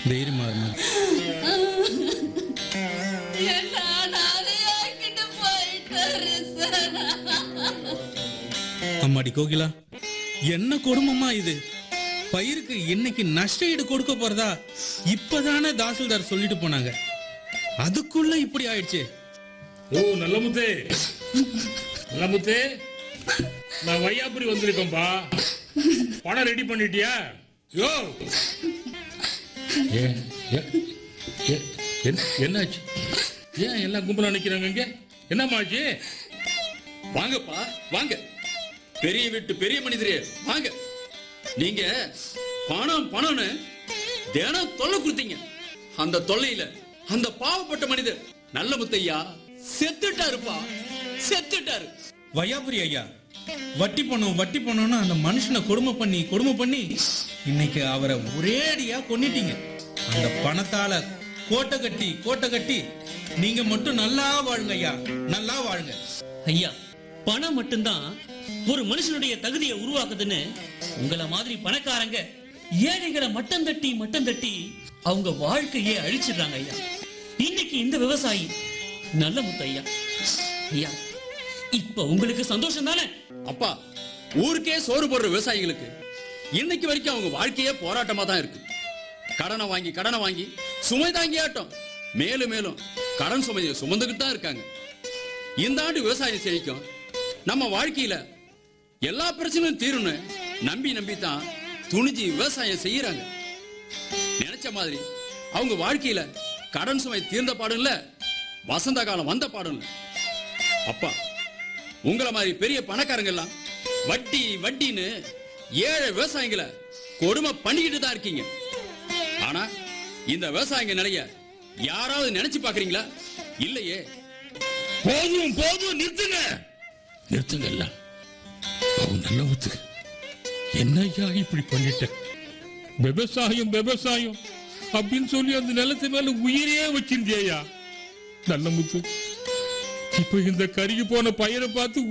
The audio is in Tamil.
தைரியமா இருமா என்ன அனாதையாக்கிட்டு போயிட்டாரு சார் அம்மாடி கோகிலா என்ன கொடுமம்மா இது பயிருக்கு இன்னைக்கு நஷ்ட ஈடு கொடுக்க போறதா இப்பதானே தாசில்தார் சொல்லிட்டு போனாங்க அதுக்குள்ள இப்படி ஆயிடுச்சு ஓ நல்ல முத்தே நல்ல முத்தே நான் வையாபுரி வந்திருக்கேன்பா பணம் ரெடி பண்ணிட்டியா யோ ஏ, ஏ, ஏ, என்ன- என்னாச்சு ஏன் எல்லாம் கும்பலா நிக்கிறாங்க இங்க என்னம்மாச்சு வாங்கப்பா வாங்க பெரிய வீட்டு பெரிய மனிதரே வாங்க நீங்க பணம் பணம்னு தினம் தொல்லை கொடுத்தீங்க அந்த தொல்லையில அந்த பாவப்பட்ட மனிதர் நல்ல முத்தையா செத்துட்டாருப்பா செத்துட்டாரு வையாபுரி ஐயா வட்டி பணம் வட்டி பணம்னு அந்த மனுஷனை கொடுமை பண்ணி கொடுமை பண்ணி இன்னைக்கு அவரை ஒரேடியா கொன்னிட்டீங்க அந்த பணத்தால கோட்டை கட்டி கோட்டை கட்டி நீங்க மட்டும் நல்லா வாழுங்க ஐயா நல்லா வாழுங்க ஐயா பணம் மட்டும்தான் ஒரு மனுஷனுடைய தகுதியை உருவாக்குதுன்னு உங்களை மாதிரி பணக்காரங்க ஏழைகளை மட்டம் தட்டி மட்டம் தட்டி அவங்க வாழ்க்கையே அழிச்சிடுறாங்க ஐயா இன்னைக்கு இந்த விவசாயி நல்ல முத்து ஐயா ஐயா இப்ப உங்களுக்கு சந்தோஷம் தானே அப்பா ஊருக்கே சோறு போடுற விவசாயிகளுக்கு இன்னைக்கு வரைக்கும் அவங்க வாழ்க்கையே போராட்டமா தான் இருக்கு கடனை வாங்கி கடனை வாங்கி சுமை தாங்கி ஆட்டம் மேலும் மேலும் கடன் சுமையை சுமந்துக்கிட்டு தான் இருக்காங்க இந்த ஆண்டு விவசாயம் செழிக்கும் நம்ம வாழ்க்கையில எல்லா பிரச்சனையும் தீரும்னு நம்பி நம்பி தான் துணிஞ்சு விவசாயம் செய்யறாங்க நினைச்ச மாதிரி அவங்க வாழ்க்கையில கடன் சுமை தீர்ந்த பாடும் இல்ல வசந்த காலம் வந்த பாடும் இல்ல அப்பா உங்கள மாதிரி பெரிய பணக்காரங்க எல்லாம் வட்டி வட்டின்னு ஏழை விவசாயிகளை கொடுமை பண்ணிக்கிட்டு தான் இருக்கீங்க ஆனா இந்த விவசாயிங்க நிலைய யாராவது நினைச்சு பாக்குறீங்களா இல்லையே போதும் போதும் நிறுத்துங்க நிறுத்துங்க எல்லாம் அவன் நல்ல முத்து என்னய்யா இப்படி பண்ணிட்ட விவசாயம் விவசாயம் அப்படின்னு சொல்லி அந்த நிலத்து மேல உயிரே வச்சிருந்தியா நல்ல முத்து இப்ப இந்த கருகி போன பயிரை பார்த்து